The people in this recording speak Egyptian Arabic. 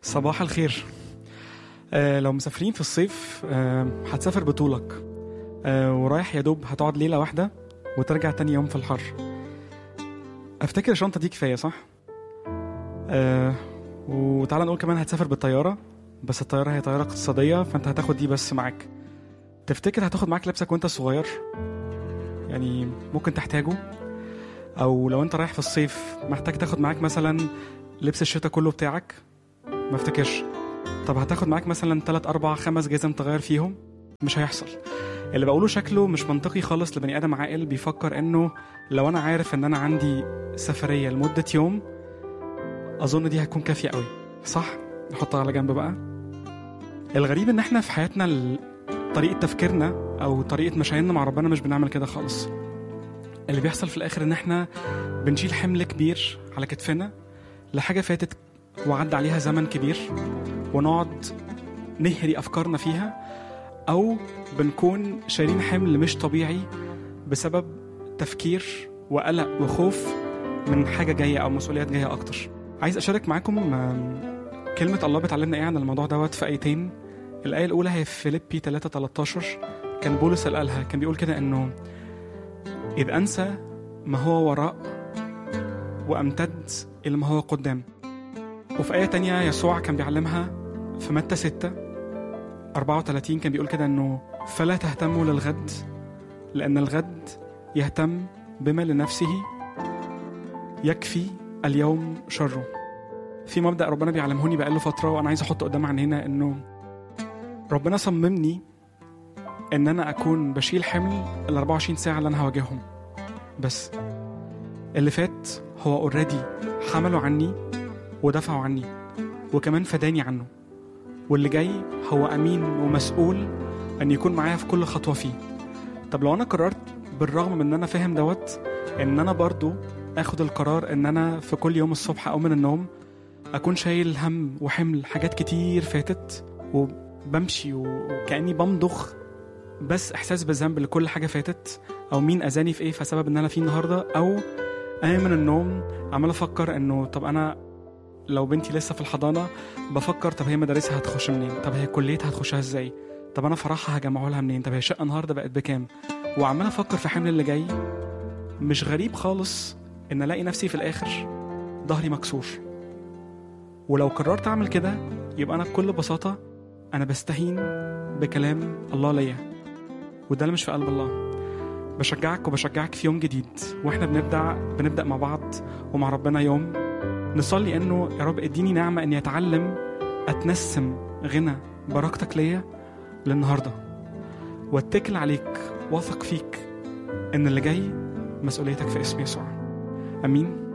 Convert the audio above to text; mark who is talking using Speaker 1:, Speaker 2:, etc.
Speaker 1: صباح الخير آه لو مسافرين في الصيف آه هتسافر بطولك آه ورايح يا دوب هتقعد ليلة واحدة وترجع تاني يوم في الحر افتكر الشنطة دي كفاية صح؟ آه وتعالى نقول كمان هتسافر بالطيارة بس الطيارة هي طيارة اقتصادية فانت هتاخد دي بس معاك تفتكر هتاخد معاك لبسك وانت صغير؟ يعني ممكن تحتاجه او لو انت رايح في الصيف محتاج تاخد معاك مثلا لبس الشتاء كله بتاعك ما افتكرش طب هتاخد معاك مثلا 3 4 5 جزم تغير فيهم مش هيحصل اللي بقوله شكله مش منطقي خالص لبني ادم عاقل بيفكر انه لو انا عارف ان انا عندي سفريه لمده يوم اظن دي هتكون كافيه قوي صح نحطها على جنب بقى الغريب ان احنا في حياتنا ال- طريقه تفكيرنا او طريقه مشاعرنا مع ربنا مش بنعمل كده خالص اللي بيحصل في الاخر ان احنا بنشيل حمل كبير على كتفنا لحاجه فاتت وعدى عليها زمن كبير ونقعد نهري افكارنا فيها او بنكون شايلين حمل مش طبيعي بسبب تفكير وقلق وخوف من حاجه جايه او مسؤوليات جايه اكتر عايز اشارك معاكم آم، كلمه الله بتعلمنا ايه عن الموضوع دوت في ايتين الايه الاولى هي في فيليبي 3 13 كان بولس اللي قالها كان بيقول كده انه اذ انسى ما هو وراء وامتد الى ما هو قدام وفي آية تانية يسوع كان بيعلمها في متى 6 34 كان بيقول كده انه فلا تهتموا للغد لأن الغد يهتم بما لنفسه يكفي اليوم شره في مبدأ ربنا بيعلمهوني بقاله فترة وأنا عايز أحطه قدام عينينا إنه ربنا صممني إن أنا أكون بشيل حمل ال 24 ساعة اللي أنا هواجههم بس اللي فات هو اوريدي حمله عني ودفعوا عني وكمان فداني عنه واللي جاي هو امين ومسؤول ان يكون معايا في كل خطوه فيه طب لو انا قررت بالرغم من ان انا فاهم دوت ان انا برضو اخد القرار ان انا في كل يوم الصبح او من النوم اكون شايل هم وحمل حاجات كتير فاتت وبمشي وكاني بمضخ بس احساس بالذنب لكل حاجه فاتت او مين اذاني في ايه فسبب ان انا فيه النهارده او قايم من النوم عمال افكر انه طب انا لو بنتي لسه في الحضانه بفكر طب هي مدارسها هتخش منين طب هي كليتها هتخشها ازاي طب انا فرحها هجمعه لها منين طب هي الشقه النهارده بقت بكام وعمال افكر في حمل اللي جاي مش غريب خالص ان الاقي نفسي في الاخر ظهري مكسور ولو قررت اعمل كده يبقى انا بكل بساطه انا بستهين بكلام الله ليا وده اللي مش في قلب الله بشجعك وبشجعك في يوم جديد واحنا بنبدا بنبدا مع بعض ومع ربنا يوم نصلي انه يا رب اديني نعمه اني اتعلم اتنسم غنى بركتك ليا للنهارده واتكل عليك واثق فيك ان اللي جاي مسؤوليتك في اسم يسوع امين